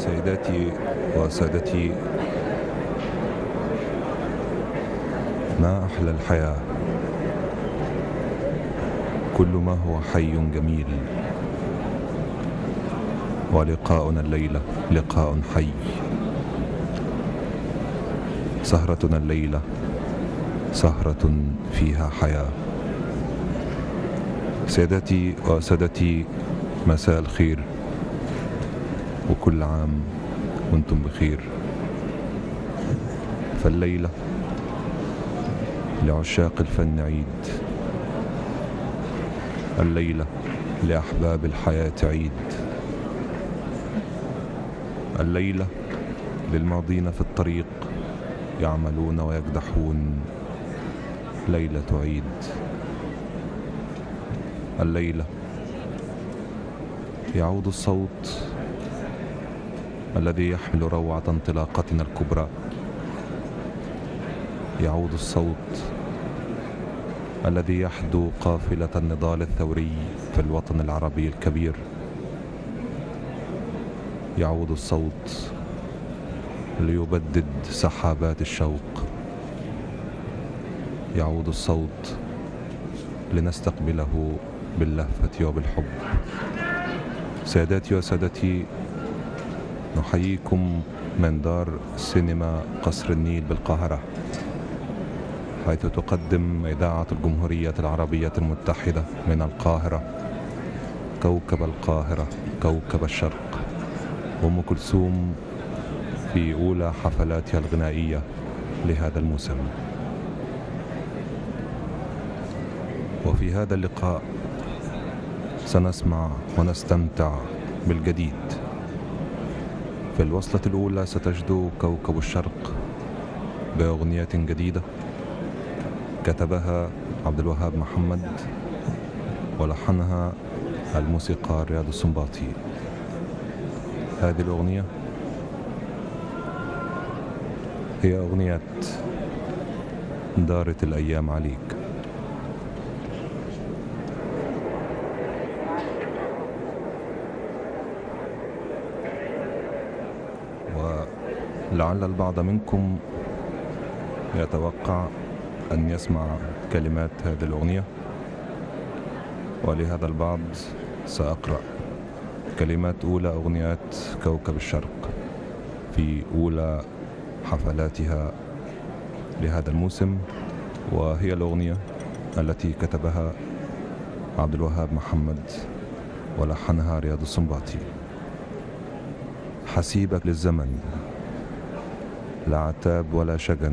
سيداتي وسادتي ما أحلى الحياة كل ما هو حي جميل ولقاؤنا الليلة لقاء حي سهرتنا الليلة سهرة فيها حياة سيداتي وسادتي مساء الخير وكل عام وانتم بخير فالليلة لعشاق الفن عيد الليلة لأحباب الحياة عيد الليلة للماضين في الطريق يعملون ويكدحون ليلة عيد الليلة يعود الصوت الذي يحمل روعة انطلاقتنا الكبرى يعود الصوت الذي يحدو قافلة النضال الثوري في الوطن العربي الكبير يعود الصوت ليبدد سحابات الشوق يعود الصوت لنستقبله باللهفة وبالحب ساداتي وسادتي نحييكم من دار سينما قصر النيل بالقاهرة حيث تقدم إذاعة الجمهورية العربية المتحدة من القاهرة كوكب القاهرة كوكب الشرق أم كلثوم في أولى حفلاتها الغنائية لهذا الموسم وفي هذا اللقاء سنسمع ونستمتع بالجديد في الوصلة الأولى ستجدو كوكب الشرق بأغنية جديدة كتبها عبد الوهاب محمد ولحنها الموسيقار رياض السنباطي هذه الأغنية هي أغنية دارت الأيام عليك ولعل البعض منكم يتوقع أن يسمع كلمات هذه الأغنية ولهذا البعض سأقرأ كلمات أولى أغنيات كوكب الشرق في أولى حفلاتها لهذا الموسم وهي الأغنية التي كتبها عبد الوهاب محمد ولحنها رياض السنباطي حسيبك للزمن لا عتاب ولا شجن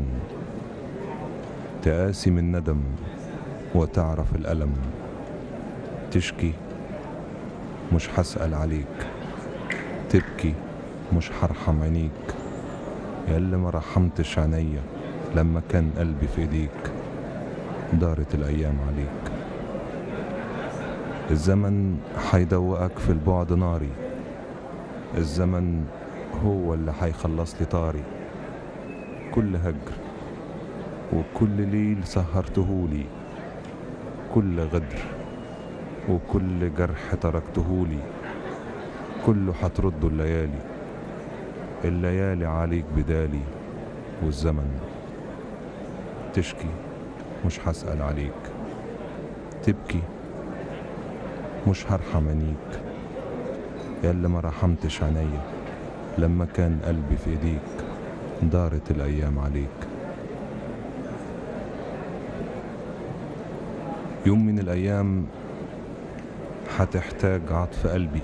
تآسي من ندم وتعرف الألم تشكي مش حسأل عليك تبكي مش حرحم عينيك ياللي ما رحمتش عينيا لما كان قلبي في ايديك دارت الأيام عليك الزمن حيدوقك في البعد ناري الزمن هو اللي حيخلص لي طاري كل هجر وكل ليل سهرتهولي كل غدر وكل جرح تركتهولي كله حترده الليالي الليالي عليك بدالي والزمن تشكي مش هسأل عليك تبكي مش هرحم عينيك ياللي ما رحمتش عينيا لما كان قلبي في ايديك دارت الايام عليك يوم من الايام هتحتاج عطف قلبي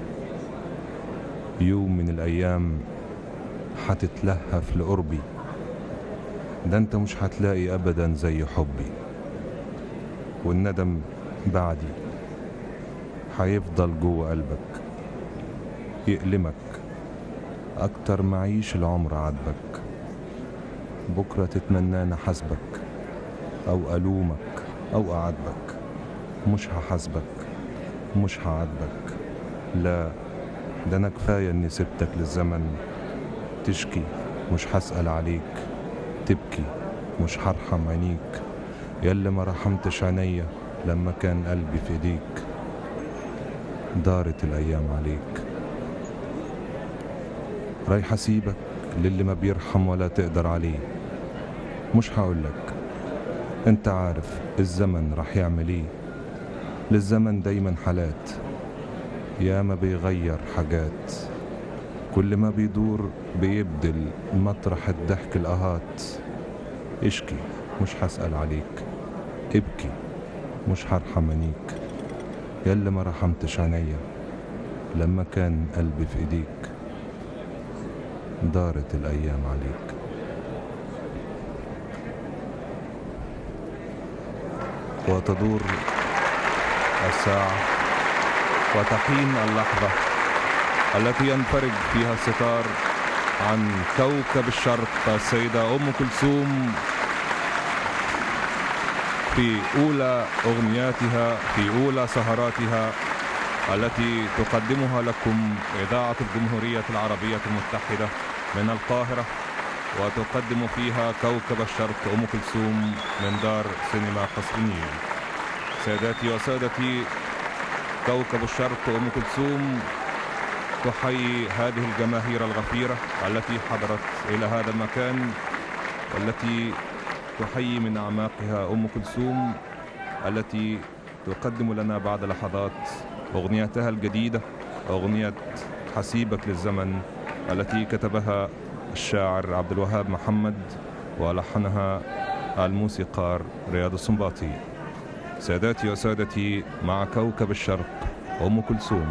يوم من الايام هتتلهف لقربي ده انت مش هتلاقي ابدا زي حبي والندم بعدي هيفضل جوه قلبك يألمك أكتر ما عيش العمر عاتبك بكرة تتمناني حسبك أو ألومك أو أعاتبك مش هحاسبك مش هعاتبك لا ده أنا كفاية إني سبتك للزمن تشكي مش هسأل عليك تبكي مش هرحم عينيك ياللي ما رحمتش عينيا لما كان قلبي في ايديك دارت الأيام عليك رايح أسيبك للي ما بيرحم ولا تقدر عليه مش هقولك انت عارف الزمن رح يعمل ايه للزمن دايما حالات ياما بيغير حاجات كل ما بيدور بيبدل مطرح الضحك الأهات اشكي مش هسأل عليك ابكي مش هرحم عينيك ياللي ما رحمتش عينيا لما كان قلبي في ايديك دارت الأيام عليك وتدور الساعة وتحين اللحظة التي ينفرج فيها الستار عن كوكب الشرق السيدة أم كلثوم في أولى أغنياتها في أولى سهراتها التي تقدمها لكم إذاعة الجمهورية العربية المتحدة من القاهرة وتقدم فيها كوكب الشرق أم كلثوم من دار سينما قصر النيل سادتي وسادتي كوكب الشرق أم كلثوم تحيي هذه الجماهير الغفيرة التي حضرت إلى هذا المكان والتي تحيي من أعماقها أم كلثوم التي تقدم لنا بعد لحظات أغنيتها الجديدة أغنية حسيبك للزمن التي كتبها الشاعر عبد الوهاب محمد ولحنها الموسيقار رياض السنباطي ساداتي وسادتي مع كوكب الشرق أم كلثوم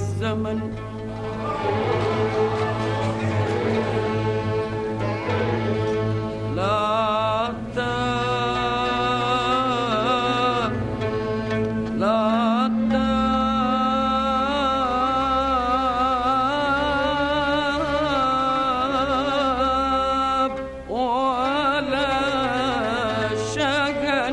للزمن لا تاب لا تاب ولا شجن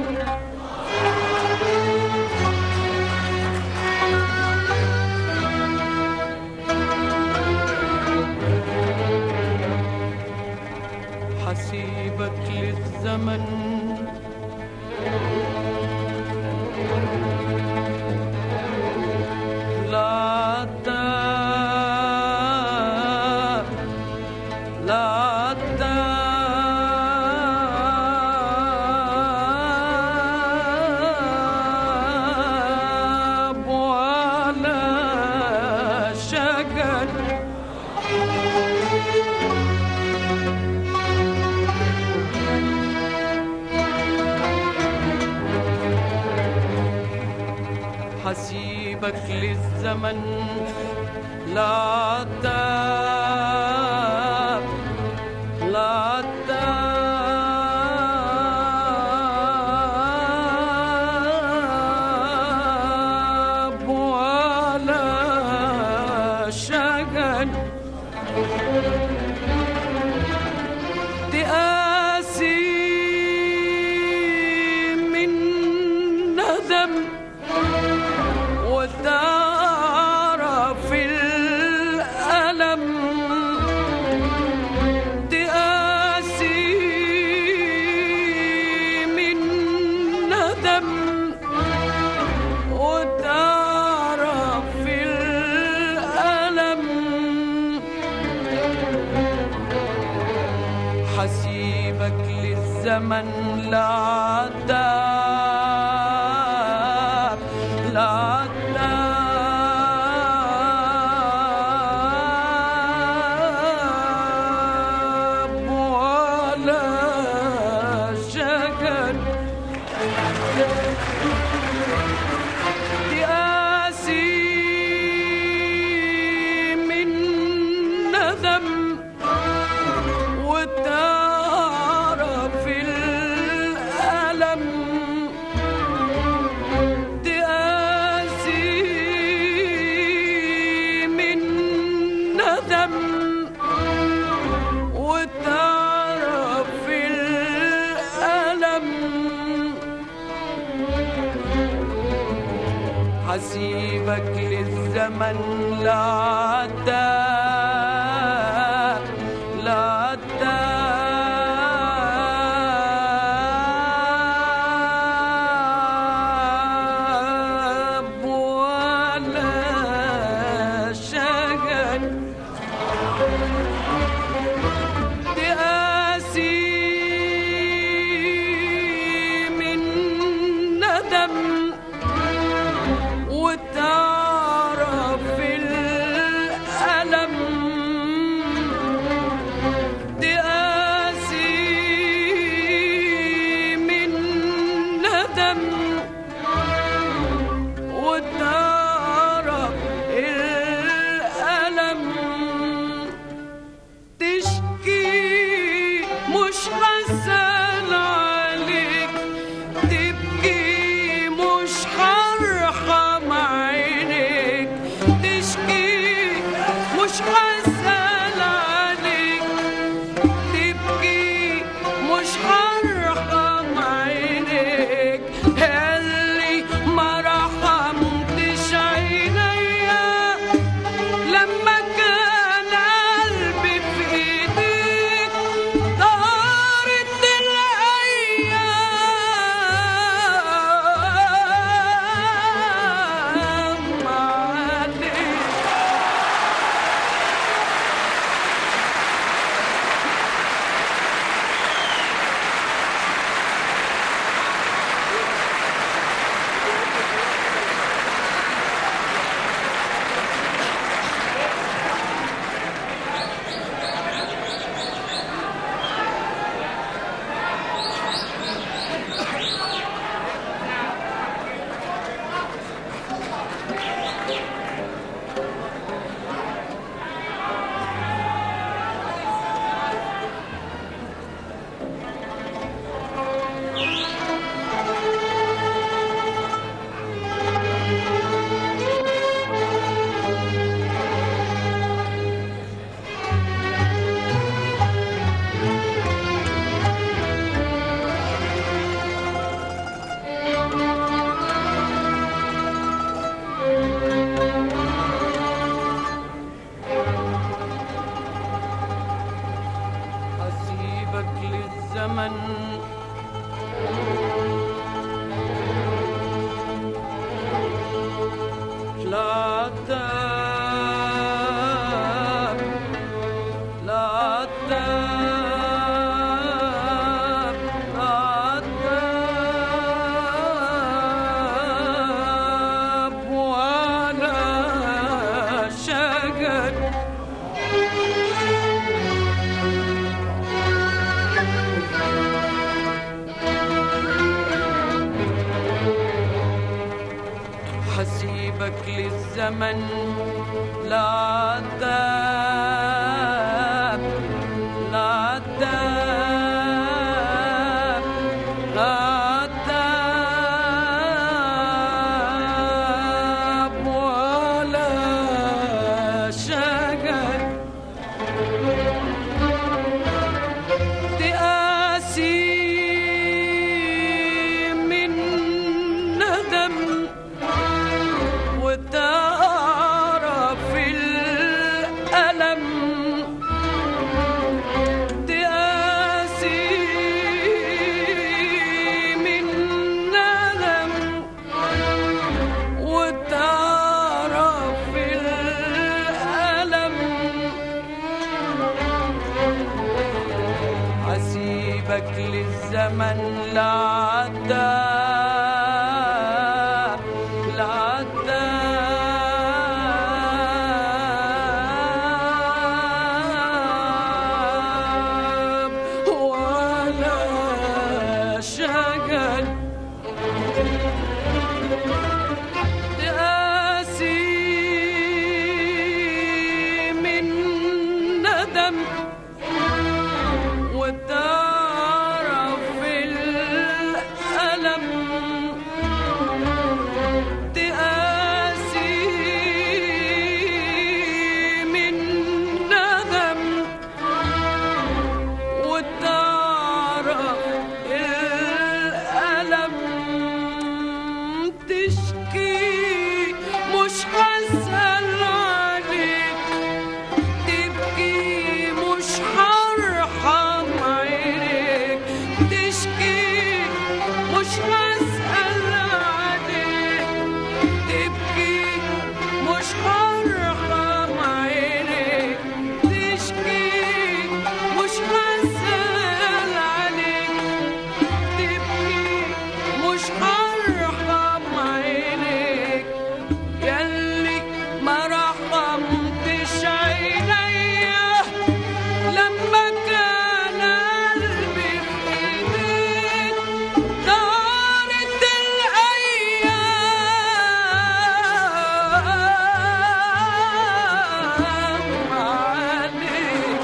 حسيبك للزمن لا تاب لا تاب ولا شجن حسيبك للزمن لا تاب لا تاب ولا شجن تقاسي من ندم وتعرف الألم تقاسي من ندم وتعرف الألم حسيبك للزمن لا تاب لا تاب ولا شجن تقاسي من ندم وتعرف الألم تقاسي من ندم وتعرف الألم حسيبك للزمن لا تاب لا تاب ولا شجن تقاسي من ندم وتعرف الألم تقاسي من ندم وتعرف الألم تشكي مش حزن عليك تبكي مش هرحم عينيك تشكي مش حزن عليك تبكي مش هرحم عينيك اللي ما رحمتش عينيا لما كان قلبي في ايديك طارت الايام عليك للزمن لعذاب لعذاب لعذاب ولا شجر تقاسي من ندم وتعرف الألم تقاسي من ندم وتعرف الألم حسيبك للزمن لعدى لعدى ولا شغل تقاسي من ندم وتعرف الألم تقاسي من ندم وتعرف الألم تشكي مش حسأل عليك تبكي مش هرحم عينيك تشكي مش هسأل عليك تبكي مش هرحم عينيك تشكي مش هسأل عليك تبكي مش هرحم عينيك ياللي ما رحمتش عينيا لما كان قلبي في ايديك دارت الايام عليك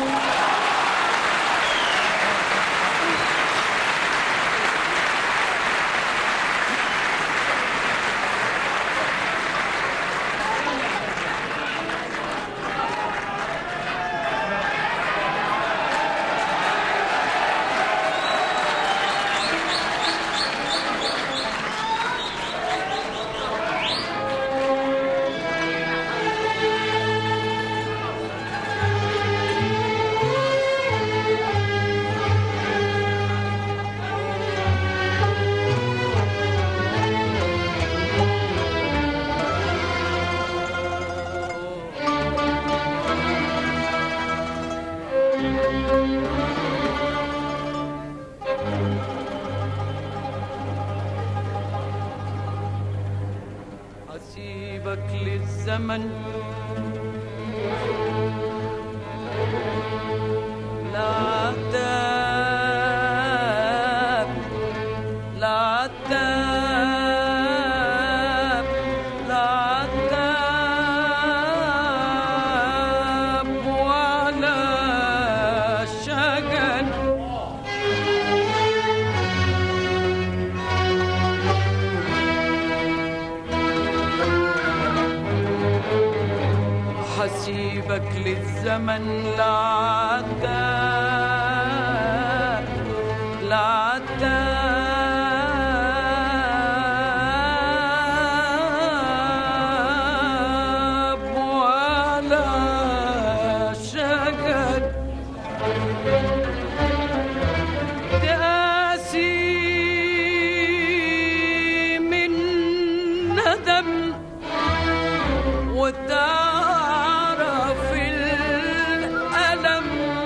أسيبك للزمن لا عتاب لا عتاب لا عتاب ولا شجن حسيبك للزمن لعتاب لعتاب ولا شجن تقاسي من ندم وتعرف الألم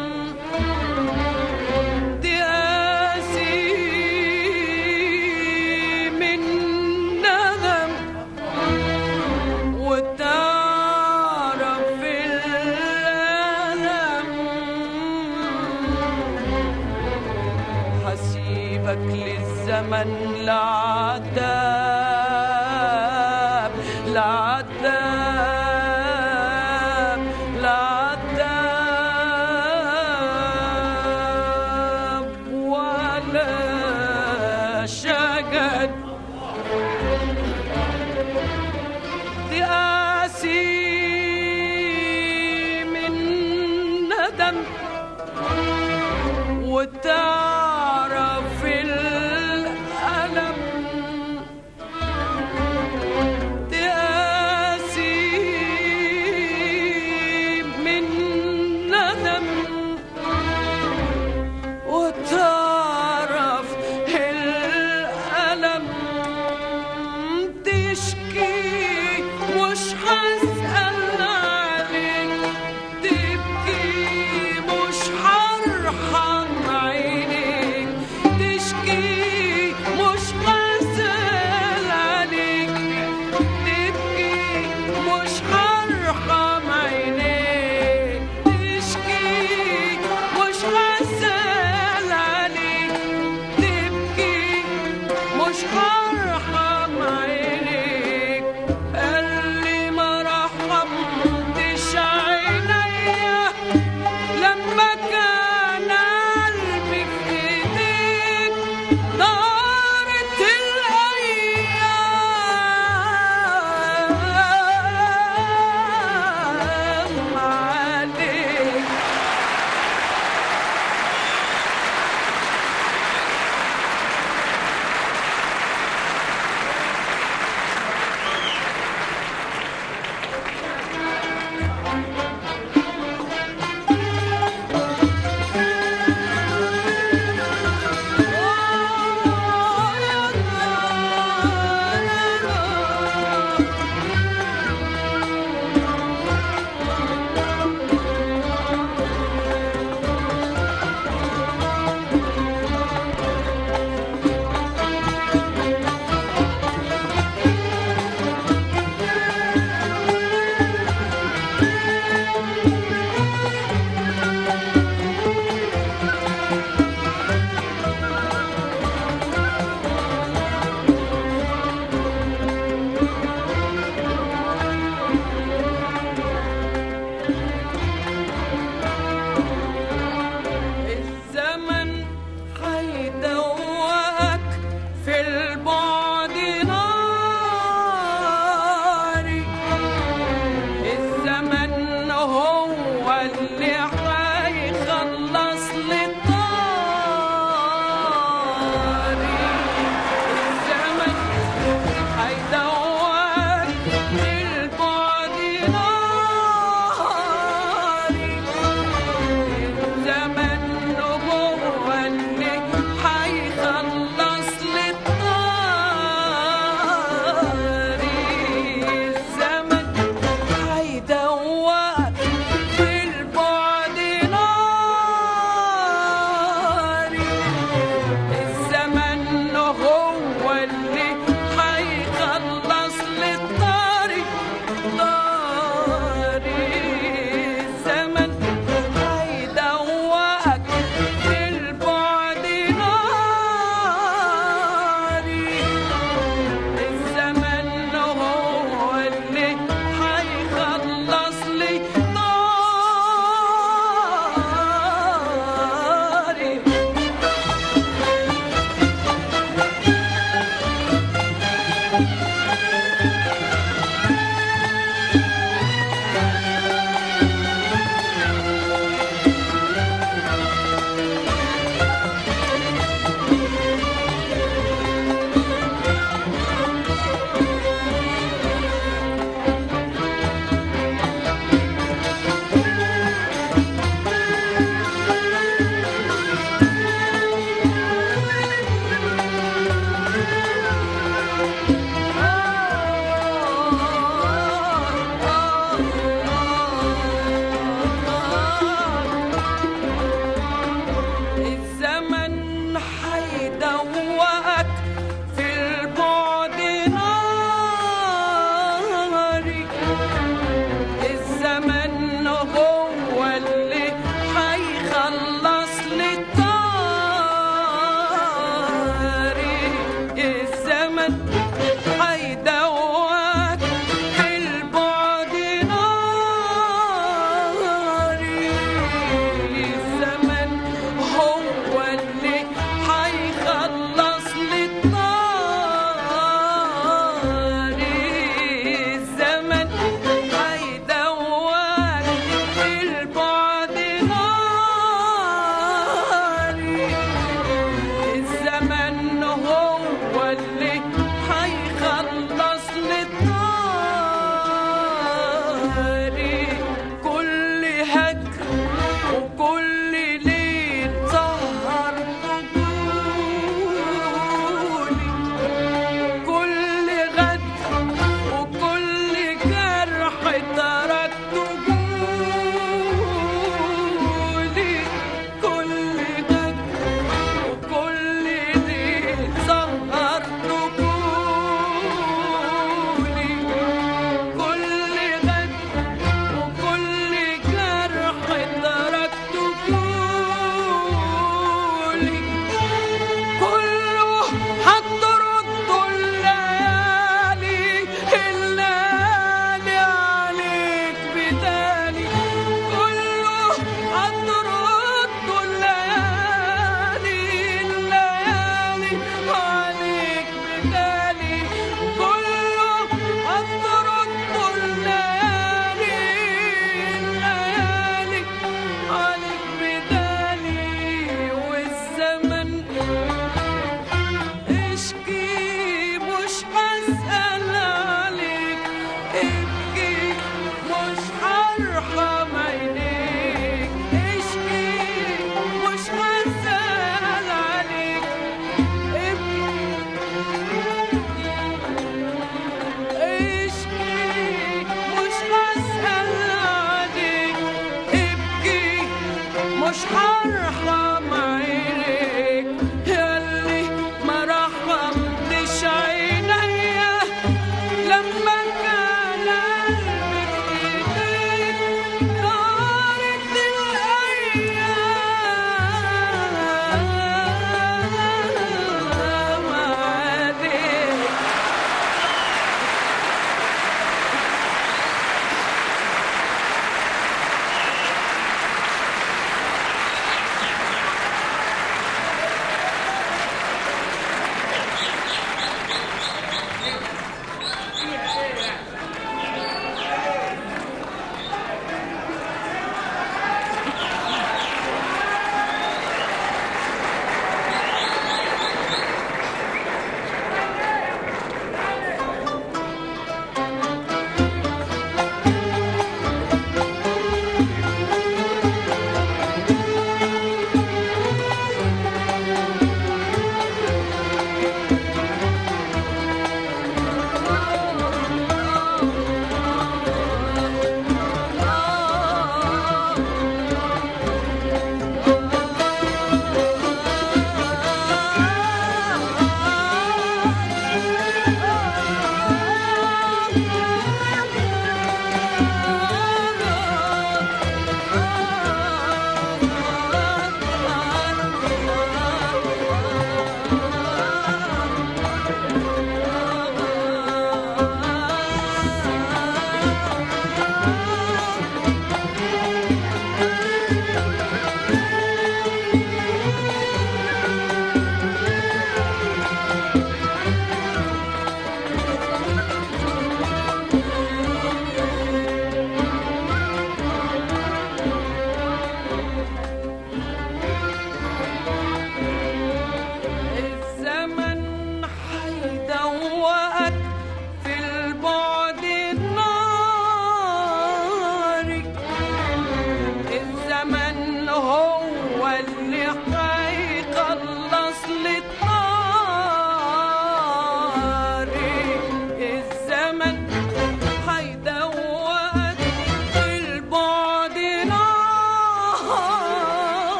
تقاسي من ندم وتعرف الألم حسيبك للزمن لعذاب لعذاب هيدوقك في البعد ناري الزمن هو اللي هيخلص للطريق طاري الزمن هيدوقك في البعد ناري الزمن هو اللي هيخلص لي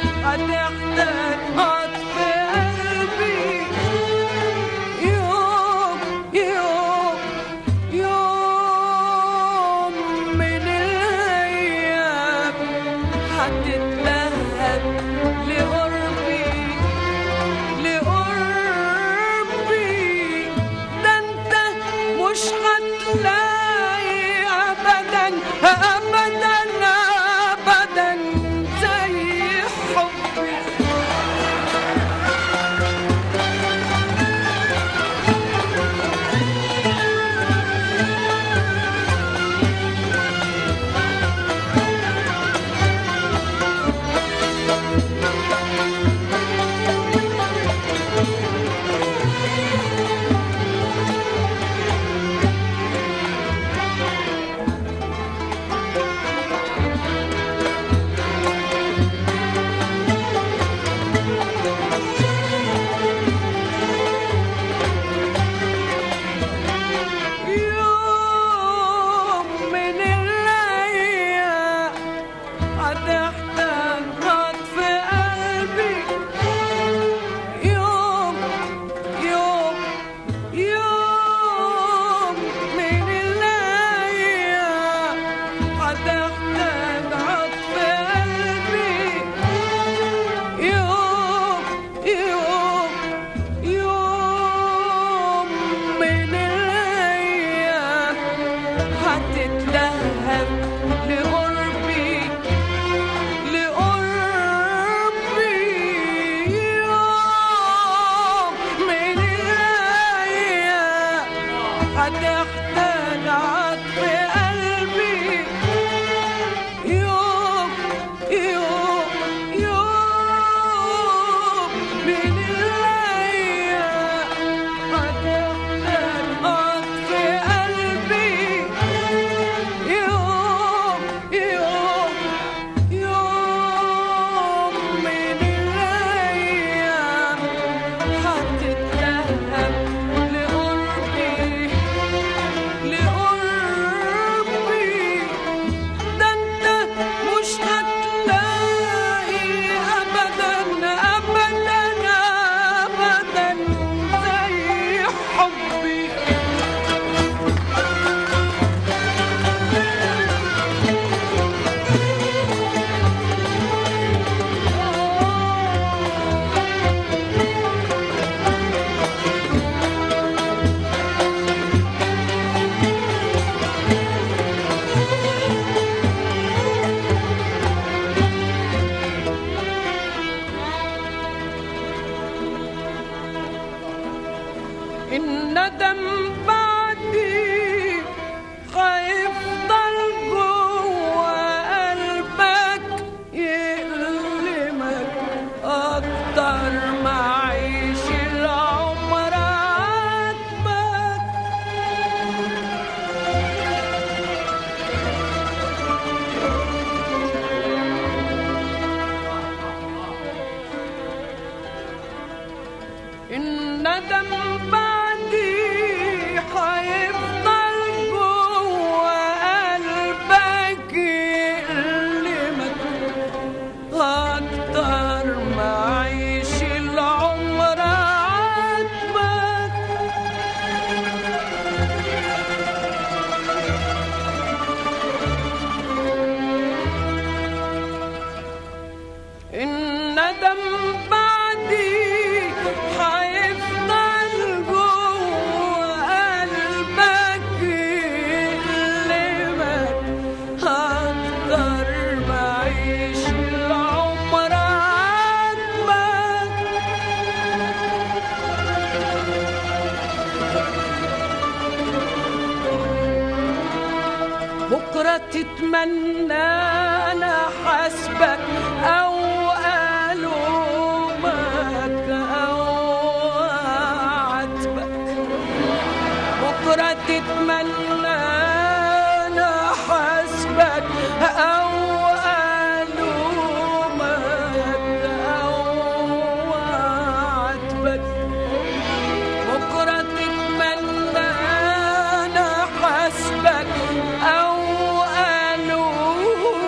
هتحتاج عطف قلبي يوم يوم يوم من الأيام هتتلهب لقربي لقربي ده انت مش هتلاقي ابدا ابدا ابدا زي حبي يوم من الأيام هتحتاج عطف قلبي يوم يوم يوم من الأيام هتحتاج عطف قلبي يوم يوم يوم من الأيام هتتلهب لقربي لقربي يوم من الأيام هتحتاج عطف قلبي يوم يوم يوم من الأيام هتحتاج عطف قلبي يوم يوم يوم من الأيام هتتلهب لقربي لقربي ده انت مش هتلاقي ابدا ابدا ابدا زي حبي الندم بعدي هيفضل جوه قلبك يألمك أكتر ما عيش العمر عاتبك الندم بعدي هيفضل جوه قلبك يألمك أكتر ما عيش العمر عاتبك الندم بعدي هيفضل جوه قلبك يألمك أكتر ما عيش العمر عاتبك بكرة تتمنى أنا حسبك أو ألومك أو أعاتبك بكرة تتمنى أنا حسبك أو ألومك أو أعاتبك بكرة تتمنى أنا حسبك أو ألومك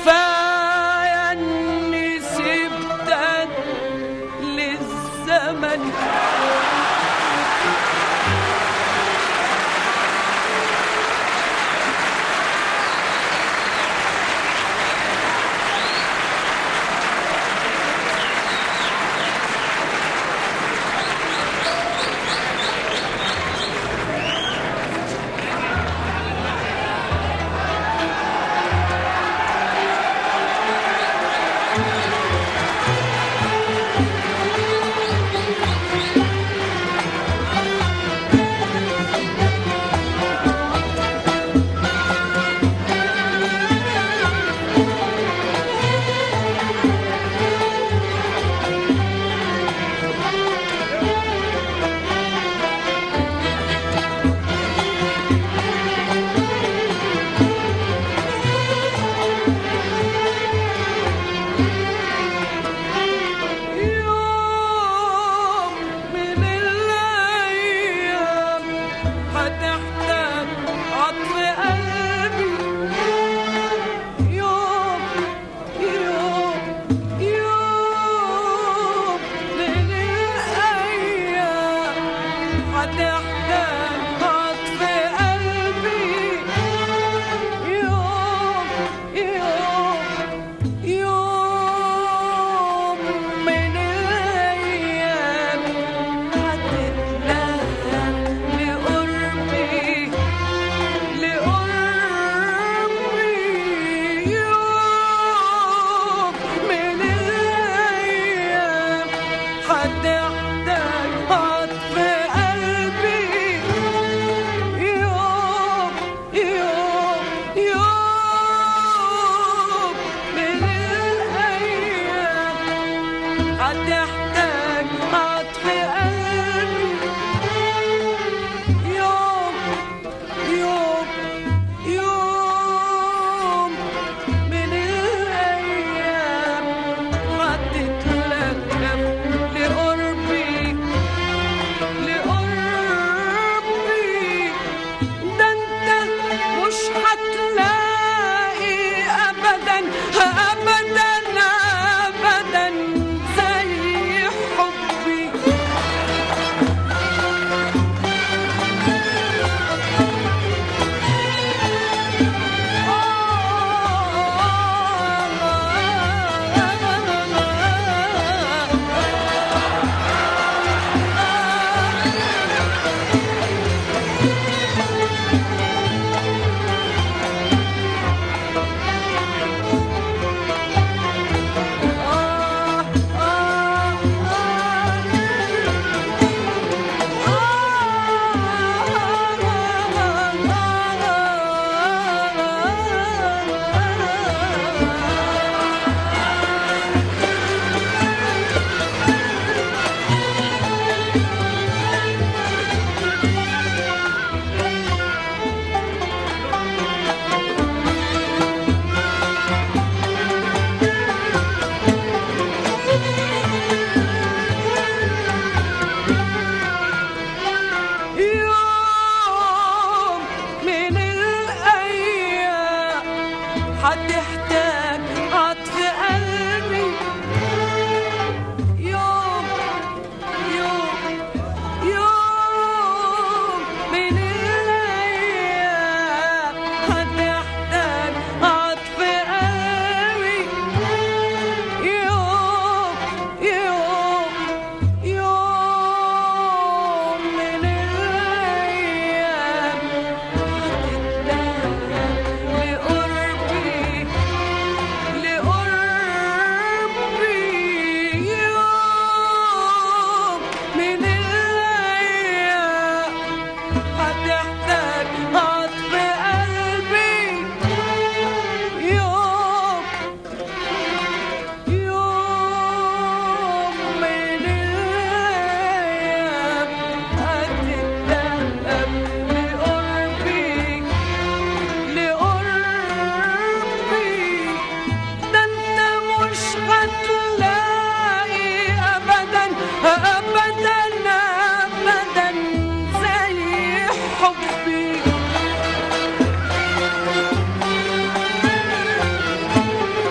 كفاية اني سبتك للزمن يوم من الأيام هتحتاج عطف قلبي يوم يوم يوم من الأيام هتحتاج عطف قلبي يوم يوم يوم من الأيام هتتلاقى لقربي لقربي يوم من الأيام هتحتاج عطف قلبي يوم يوم يوم من الأيام هتحتاج عطف قلبي يوم يوم يوم من الأيام هتتلكف لقربي لقربي ده انت مش هتلاقي ابدا ابدا ابدا زي حبي يوم من الأيام هتحتاج عطف قلبي يوم يوم يوم من الأيام هتحتاج عطف قلبي يوم يوم يوم من الأيام هتتلاقى لقربي لقربي يوم من الأيام هتحتاج عطف قلبي يوم يوم من الأيام هتتلقى لقربي لقربي ده انت مش هتلاقي ابدا ابدا ابدا زي حبي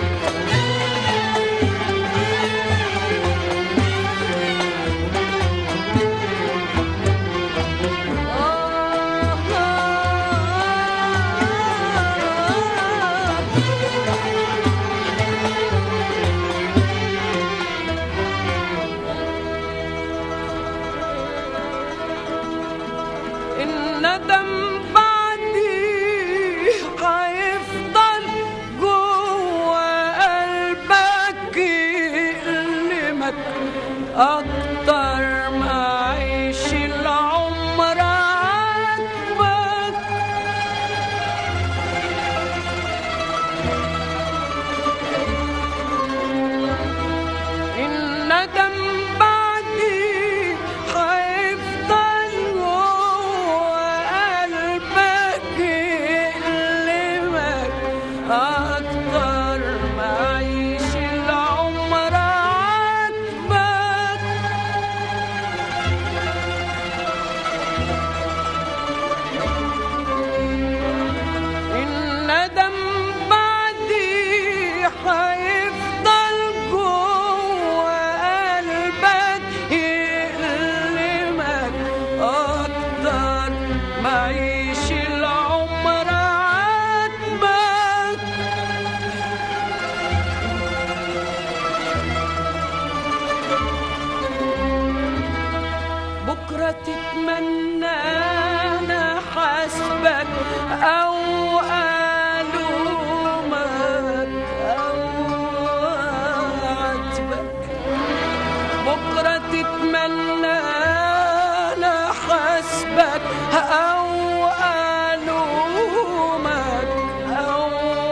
يعيش العمر عاتبك بكرة تتمنى أنا حسبك أو ألومك أو أعاتبك بكرة تتمنى أنا حسبك أو ألومك أو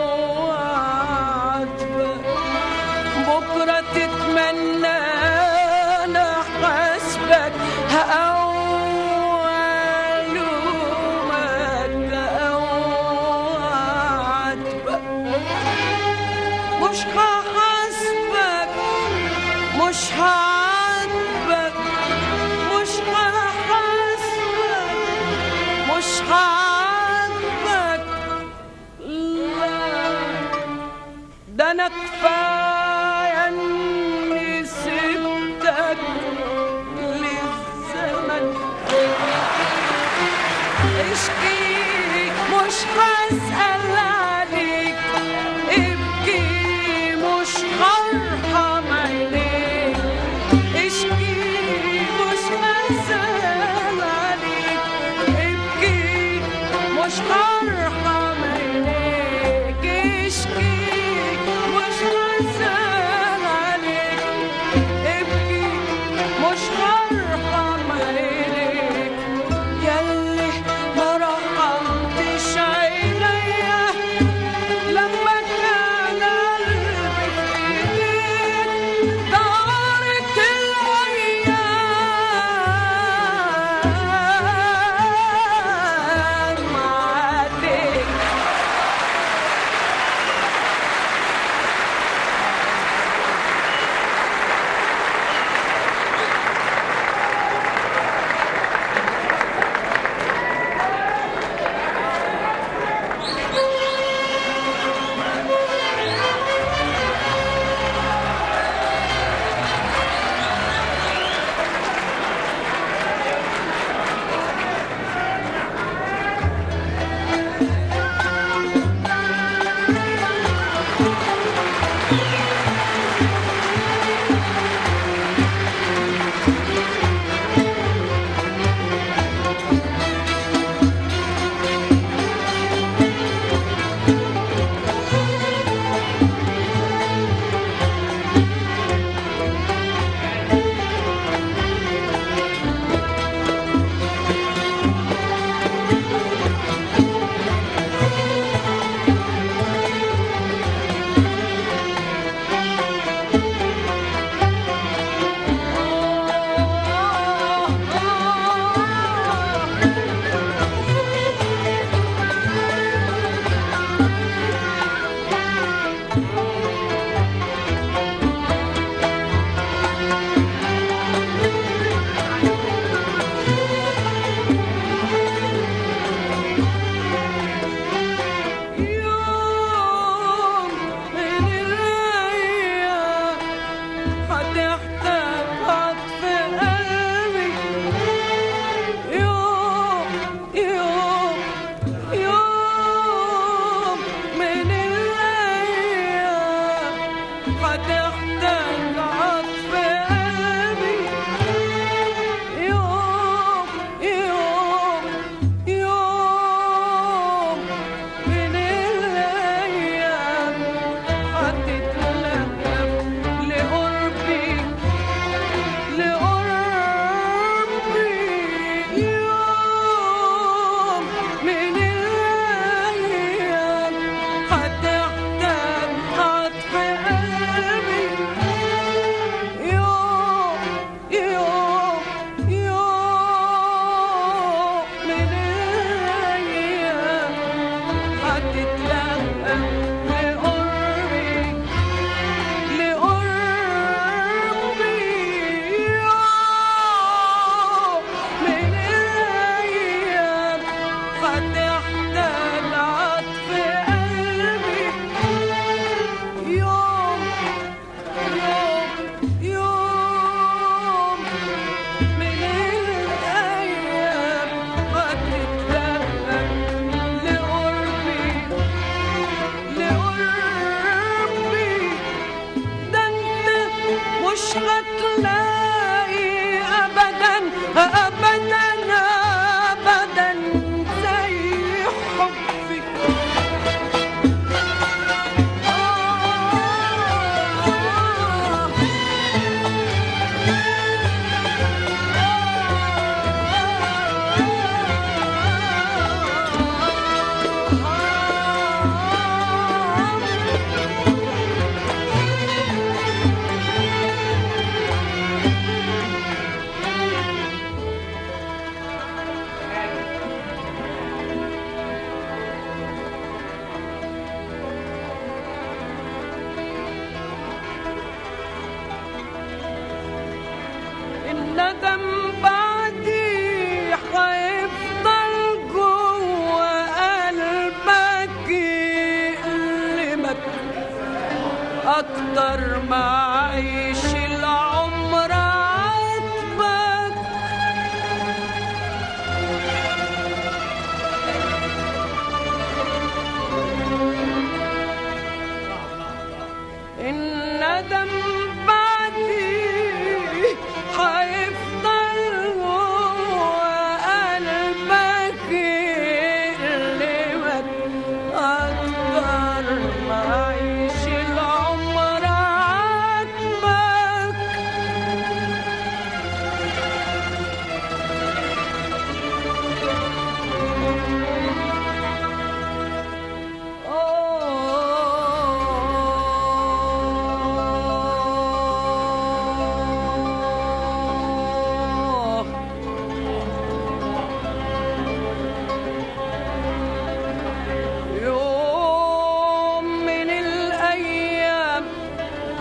أعاتبك بكرة تتمنى أنا حسبك أو ألومك أو أعاتبك مش هحاسبك مش هعاتبك مش هحاسبك مش هعاتبك لا ده انا كفايه اني سبتك للزمن اشكي مش هسأل عليك ابكي مش هرحم عينيك اشكي مش هسأل عليك ابكي مش هرحم عينيك اشكي مش هسأل عليك ابكي مش هرحم عينيك ياللي ما رحمتش عينيا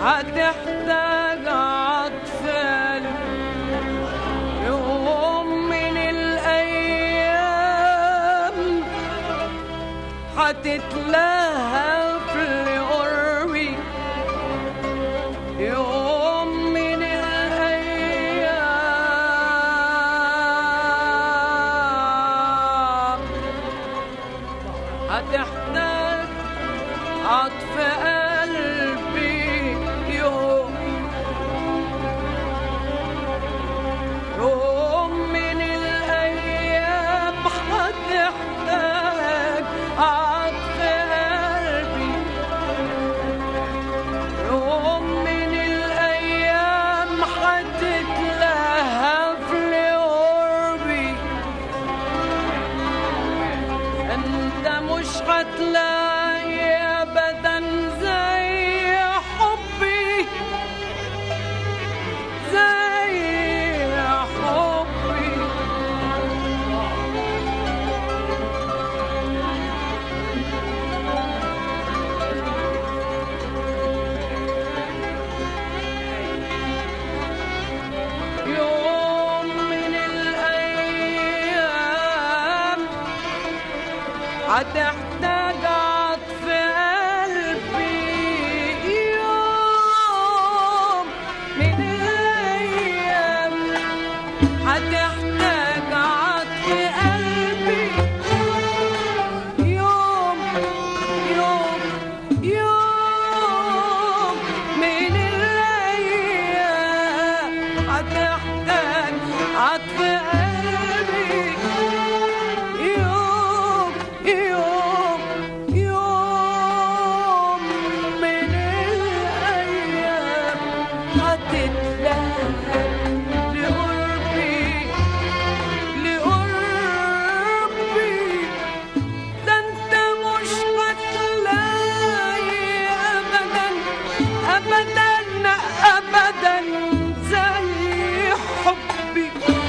هتحتاج عطف قلب يوم من الأيام هتتلهف لقربي يوم من الأيام هتحتاج عطف قلبي يوم يوم من الأيام هتحتاج عطف قلبي يوم من الأيام هتتلهف لقربي انت مش هتلاقي ابدا زي حبي زي حبي يوم من الايام هتحتاج عطف قلبي يوم من الأيام هتحتاج عطف قلبي يوم يوم يوم من الأيام هتحتاج عطف قلبي يوم يوم يوم من الأيام هتتلهى لقربي لقربي ده انت مش هتلاقي أبدا أبدا أبدا زي حبي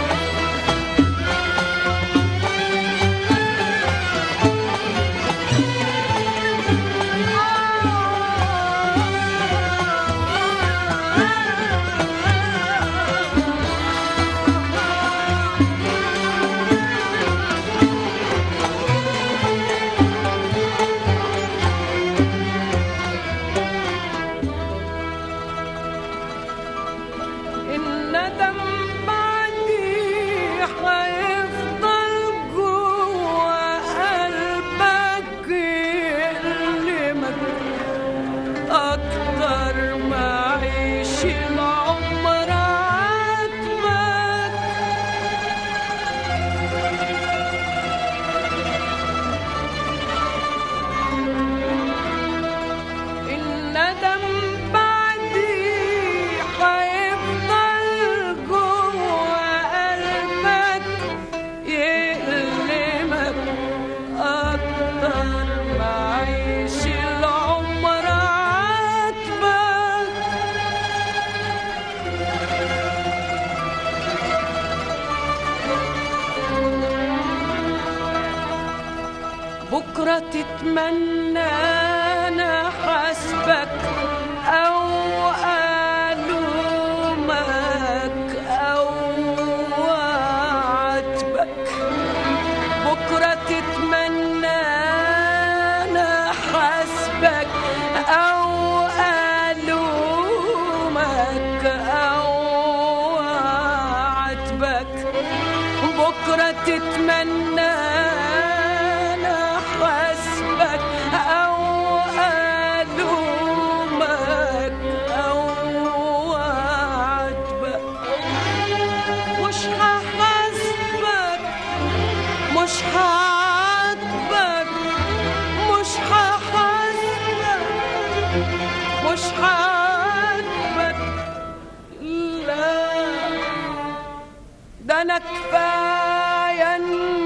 الندم بعدي هيفضل جوا قلبك يألمك أكتر ما عيش العمر عاتبك الندم بعدي هيفضل جوا قلبك يألمك أكتر ما عيش العمر عاتبك بكرة تتمنى أنا حسبك أو ألومك أو أعاتبك بكرة تتمنى أنا حسبك أو ألومك أو أعاتبك بكرة تتمنى أنا حسبك أو ألومك أو أعاتبك مش هحاسبك مش هعاتبك مش هحاسبك مش هعاتبك لا ده انا كفايه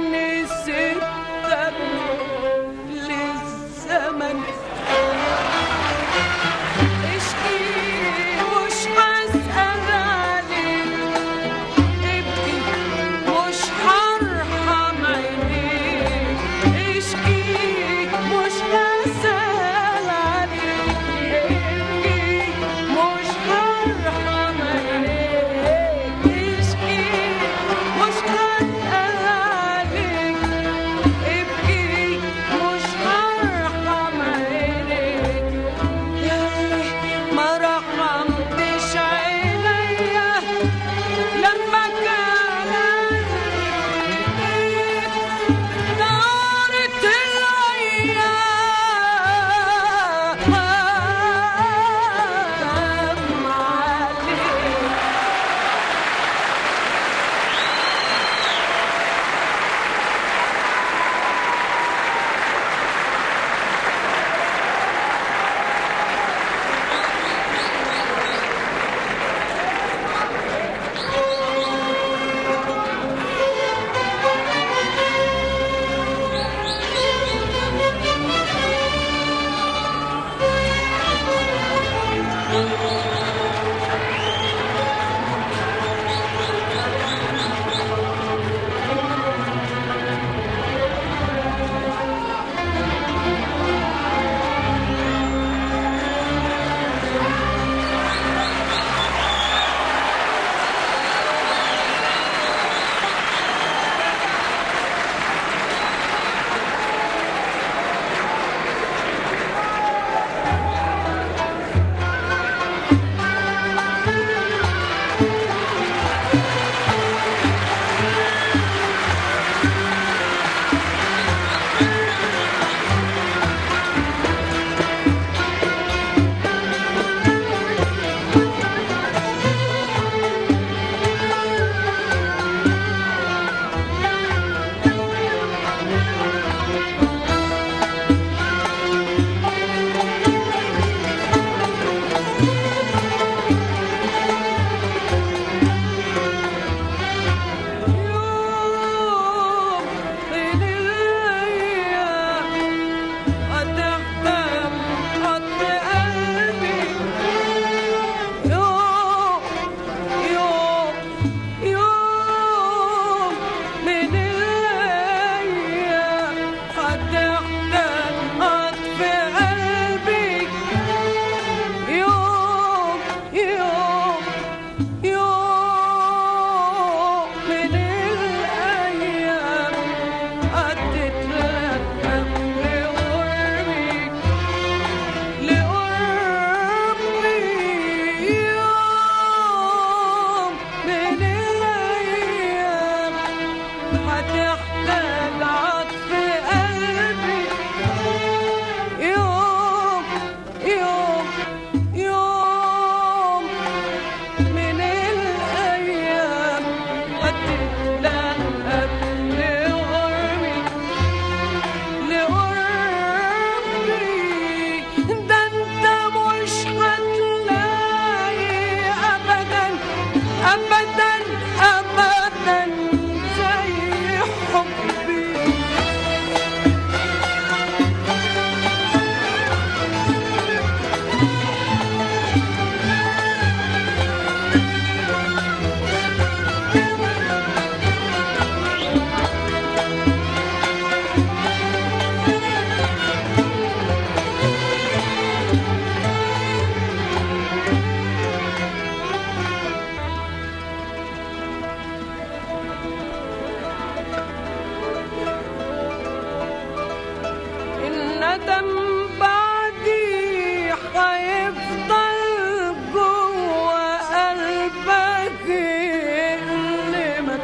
الندم بعدي هيفضل جوه قلبك يألمك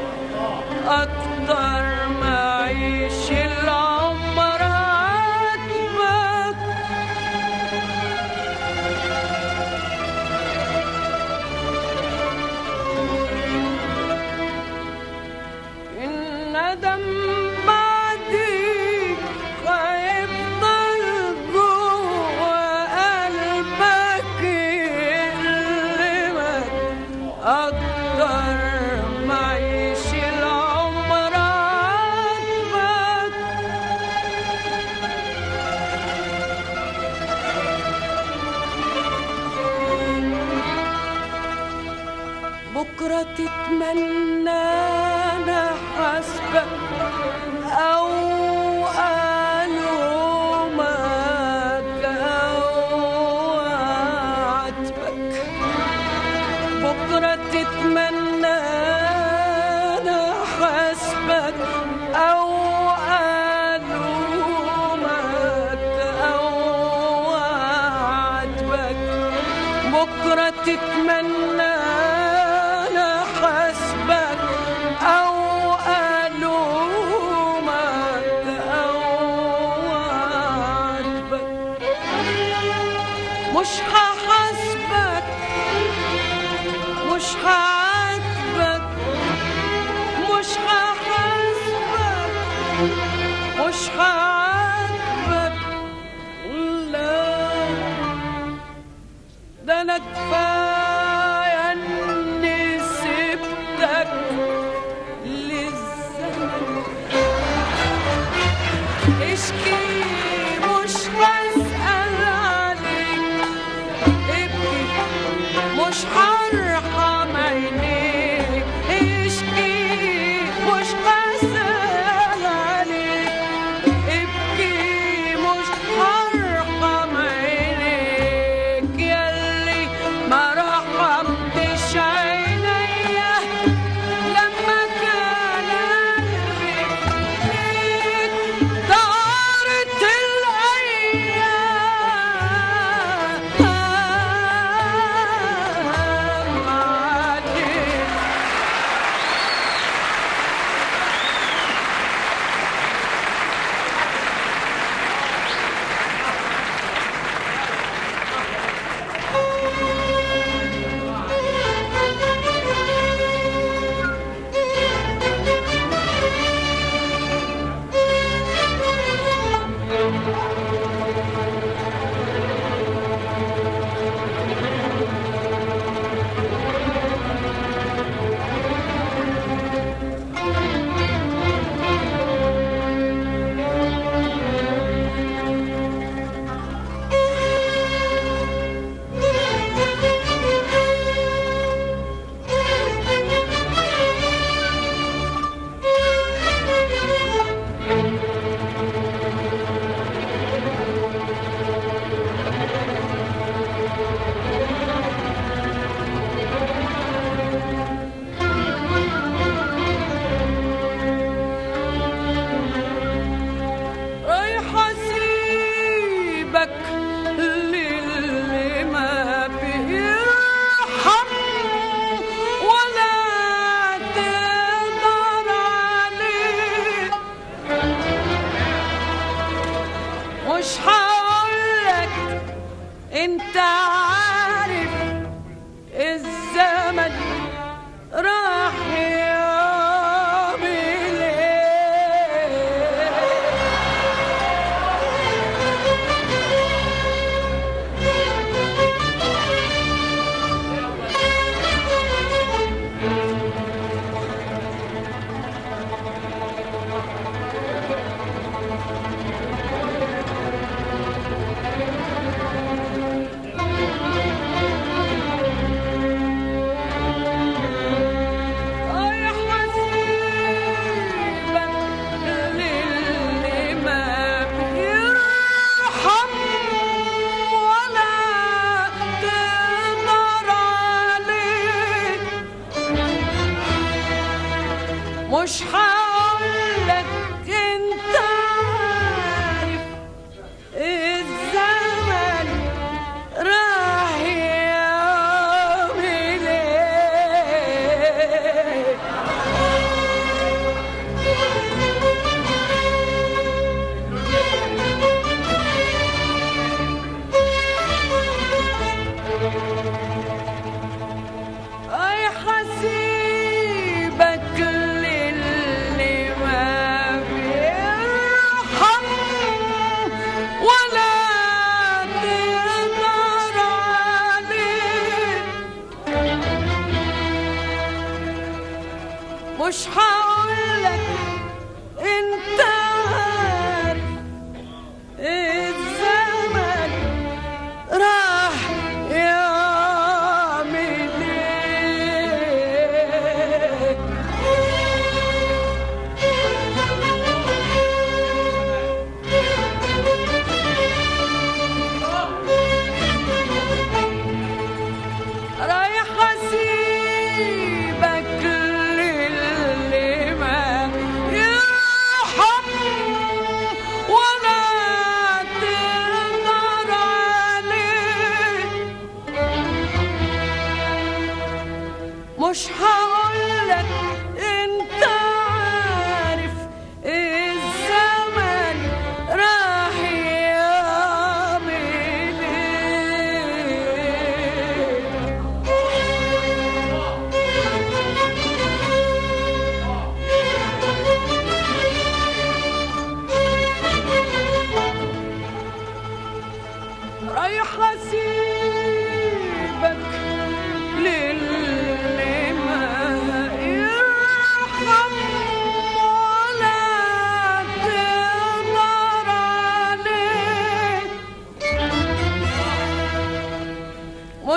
أكتر ما عيش العمر عاتبك الندم بعدي هيفضل جوه قلبك يألمك أكتر ما عيش العمر عاتبك بكرة تتمنى أنا حسبك أو ألومك أو أعاتبك بكرة تتمنى أنا حسبك أو ألومك أو أعاتبك بكرة تتمنى أنا حسبك أو ألومك أو أعاتبك مش هحاسبك مش هعاتبك مش هحاسبك مش هعاتبك لا ده انا كفايه اني سبتك للزمن اشكي مش بسأل عليك ابكي مش هرحم عينيك اشكي مش بسأل عليك ابكي مش هرحم عينيك ياللي ما رحمتش عينيا لما كان قلبي ليك دارت الأيام عليك رايح اسيبك للي ما بيرحم ولا تقدر عليه مش هقولك انت عارف الزمن راح يعمل ايه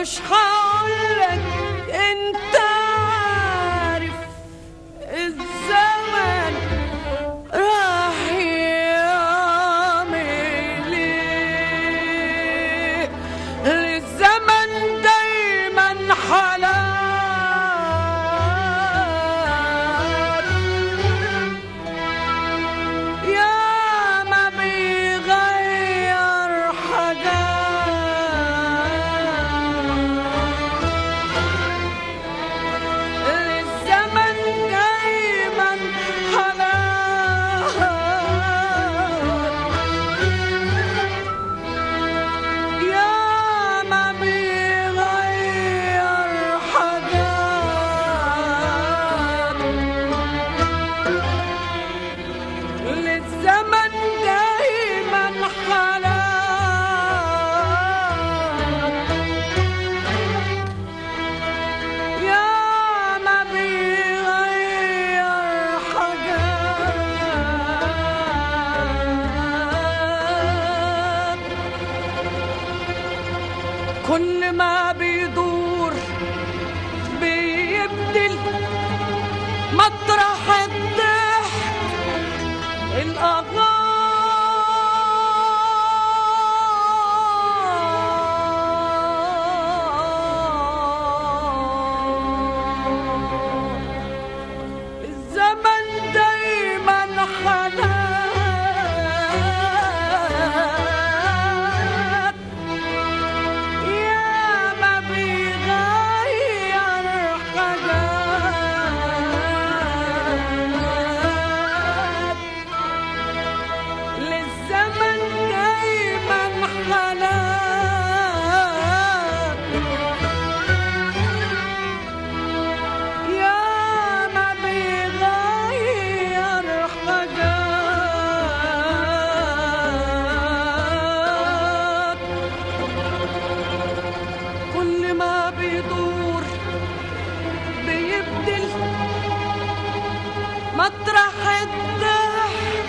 مش هقولك انت عارف الزمن راح يعمل ايه الزمن دايما حلال يا ما بيغير حاجات الزمن دايما حلال يا ما بيغير حاجات للزمن دايما حلال يا ما بيغير حاجات كل ما بيدور بيبدل مطرح الضحك الأغار الزمن دايما حنان يا ما بيغير حاجات للزمن دايما حنان يا ما بيغير حاجات كل ما بيدور بيبدل مطرح الضحك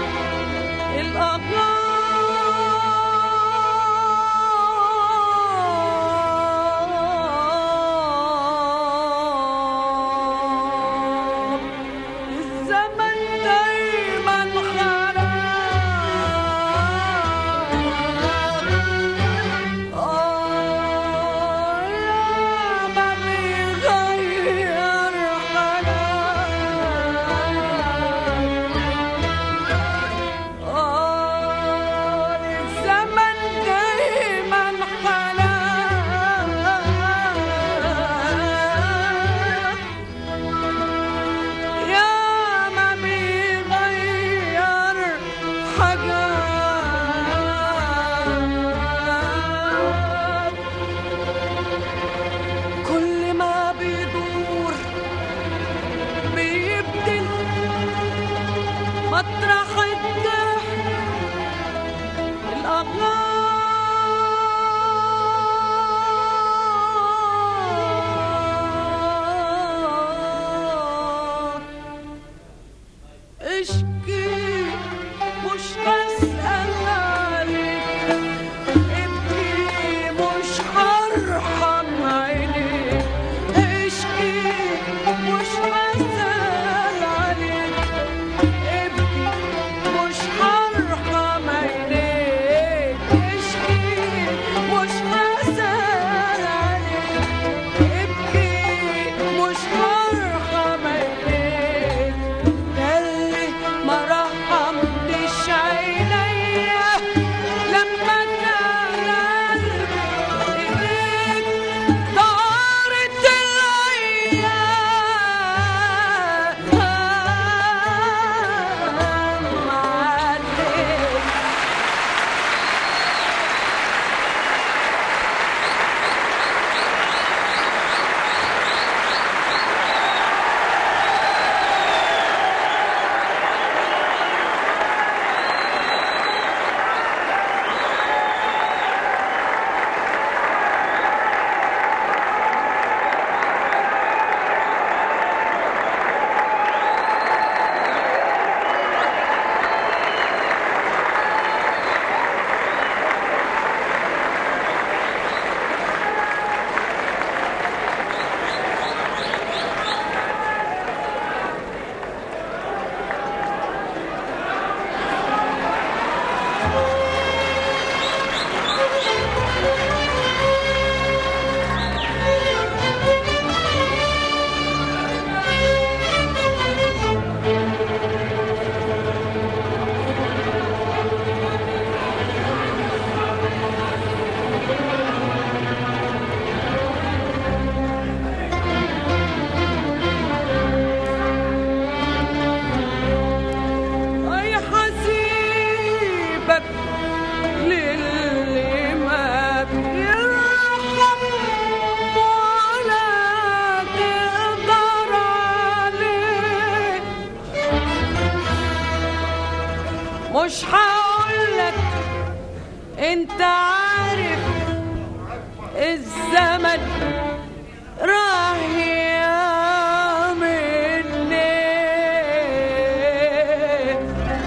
الأغار الزمن دايما حرام آه يا ما بيغير حاجات مش هقولك انت عارف الزمن راح يعمل ايه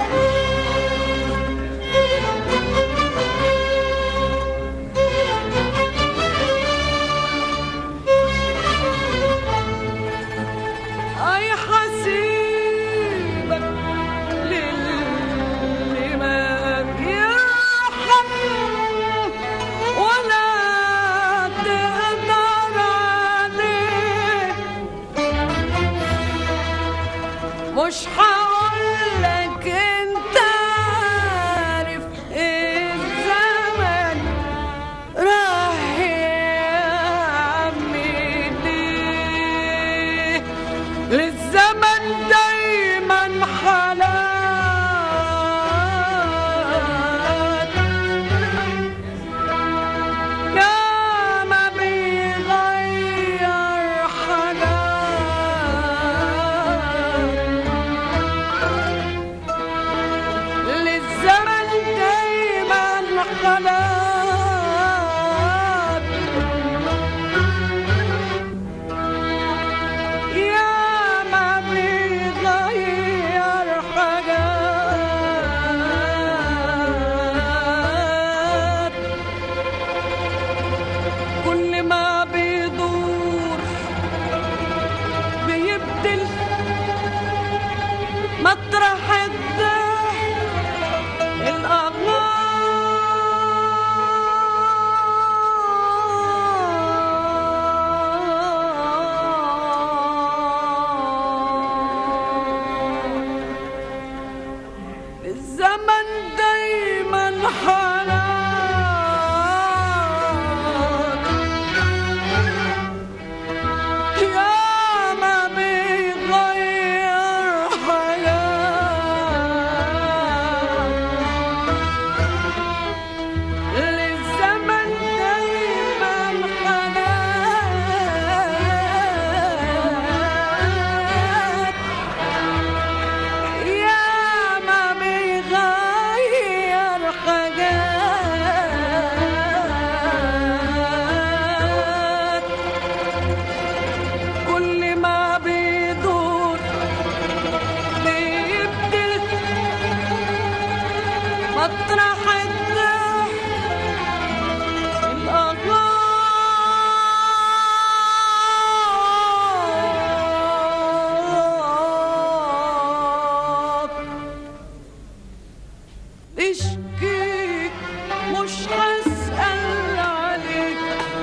اي حسيبك للي ما يرحم ولا تقدر عليه مش هقولك انت عارف الزمن راح يعمل ايه للزمن دايما حالات يا ما بيغير حالات للزمن دايما حالات يا ما بيغير حاجات كل ما بيدور بيبدل مطرح الضحك الأغلال الزمن دايما حالات يا ما بيغير حياة للزمن دايما حالات يا ما بيغير حاجات كل ما بيدور بيبدل مطرح الضحك الأغلاط اشكي مش هسأل عليك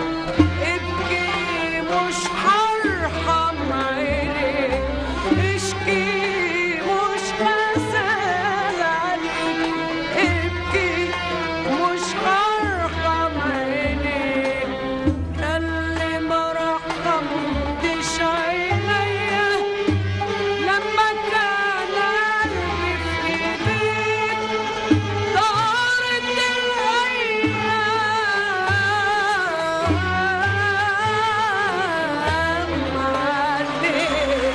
ابكي مش هرحم عينيك اشكي مش هسأل عليك ابكي مش هرحم عينيك اللي ما رحمتش عينيا لما كان قلبي في ايديك دارت الايام عليك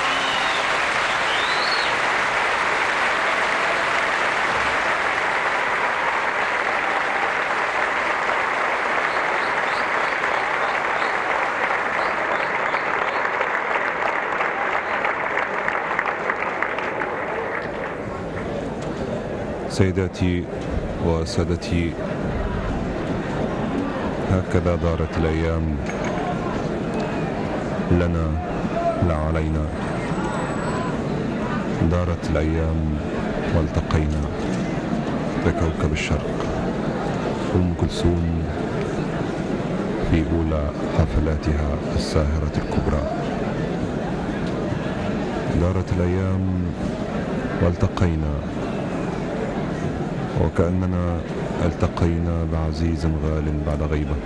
سيداتي وسادتي هكذا دارت الأيام لنا لا علينا دارت الأيام والتقينا بكوكب الشرق أم كلثوم في أولى حفلاتها الساهرة الكبرى دارت الأيام والتقينا وكأننا التقينا بعزيز غال بعد غيبة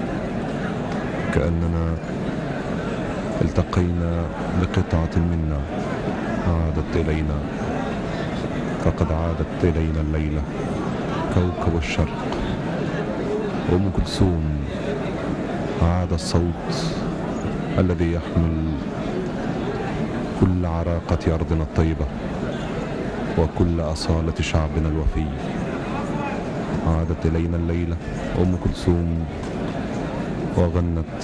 كأننا التقينا بقطعة منا عادت إلينا فقد عادت إلينا الليلة كوكب الشرق أم كلثوم عاد الصوت الذي يحمل كل عراقة أرضنا الطيبة وكل أصالة شعبنا الوفي عادت إلينا الليلة أم كلثوم وغنت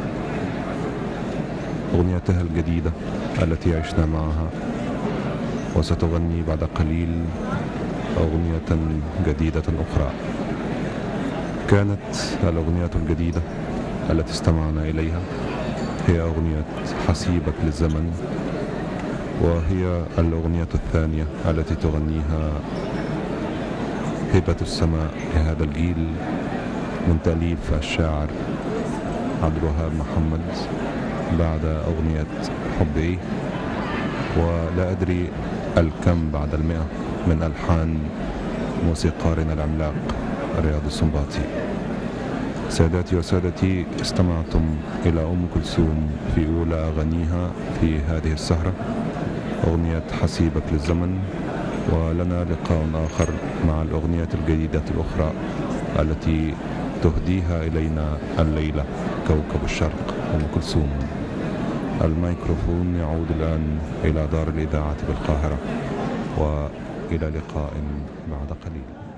أغنيتها الجديدة التي عشنا معها وستغني بعد قليل أغنية جديدة أخرى كانت الأغنية الجديدة التي استمعنا إليها هي أغنية حسيبك للزمن وهي الأغنية الثانية التي تغنيها هبة السماء لهذا الجيل من تأليف الشاعر عبد الوهاب محمد بعد أغنية حب إيه ولا أدري الكم بعد المئة من ألحان موسيقارنا العملاق رياض السنباطي سادتي وسادتي استمعتم إلى أم كلثوم في أولى أغانيها في هذه السهرة أغنية حسيبك للزمن ولنا لقاء آخر مع الأغنية الجديدة الأخرى التي تهديها إلينا الليلة كوكب الشرق أم كلثوم الميكروفون يعود الآن إلى دار الإذاعة بالقاهرة وإلى لقاء بعد قليل